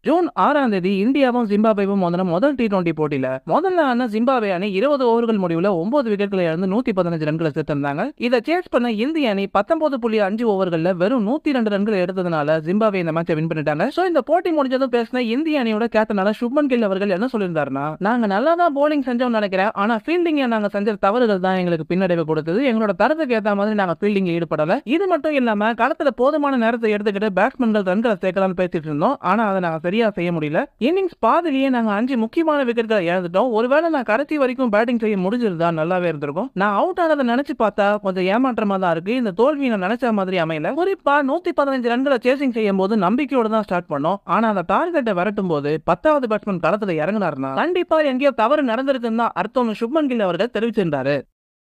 June ஆறாம் தேதி இந்தியாவும் ஜிம்பாபேவும் மோதின முதல் டி டுவெண்டி போட்டியில முதல்ல ஆன ஜிம்பாபே அணி இருபது ஓவர்கள் முடிவுல ஒன்பது விக்கெட்களை இழந்து நூத்தி பதினஞ்சு ரன்களை சேர்த்திருந்தாங்க இதை சேஸ் பண்ண இந்திய அணி பத்தொன்பது புள்ளி அஞ்சு ஓவர்கள்ல வெறும் நூத்தி ரெண்டு ரன்கள் எடுத்ததுனால ஜிம்பாபே இந்த மேட்சை வின் பண்ணிட்டாங்க சோ இந்த போட்டி முடிஞ்சதும் பேசின இந்திய அணியோட கேப்டனால சுப்மன் கில் அவர்கள் என்ன சொல்லியிருந்தாருன்னா நாங்க நல்லா தான் போலிங் செஞ்சோம்னு நினைக்கிறேன் ஆனா ஃபீல்டிங் நாங்க செஞ்ச தவறுகள் தான் எங்களுக்கு பின்னடைவு கொடுத்தது எங்களோட தரத்துக்கு ஏத்த மாதிரி நாங்க ஃபீல்டிங் ஈடுபடல இது மட்டும் இல்லாம களத்துல போதுமான நேரத்தை எடுத்துக்கிட்டு பேட்ஸ்மேன்கள் ரன்களை சேர்க்கலாம்னு பேசிட்டு இருந்தோம் ஆனா அதை நாங்க சரியா செய்ய முடியல இன்னிங்ஸ் பாதிலேயே நாங்க அஞ்சு முக்கியமான விக்கெட்களை இழந்துட்டோம் ஒருவேளை நான் கடைசி வரைக்கும் பேட்டிங் செய்ய முடிஞ்சிருந்தா நல்லாவே இருந்திருக்கும் நான் அவுட் ஆனதை நினைச்சு பார்த்தா கொஞ்சம் ஏமாற்றமா தான் இருக்கு இந்த தோல்வியை நான் நினைச்ச மாதிரி அமையல குறிப்பா நூத்தி பதினஞ்சு ரன்களை சேசிங் செய்யும் போது நம்பிக்கையோட தான் ஸ்டார்ட் பண்ணோம் ஆனா அந்த டார்கெட்டை விரட்டும் போது பத்தாவது பேட்ஸ்மேன் களத்துல இறங்கினாருன்னா கண்டிப்பா எங்கேயோ தவறு நடந்திருக்குன்னு தான் அர்த்தம் சுப்மன் கில் அவர்கள் தெரிவிச்சிருந்தாரு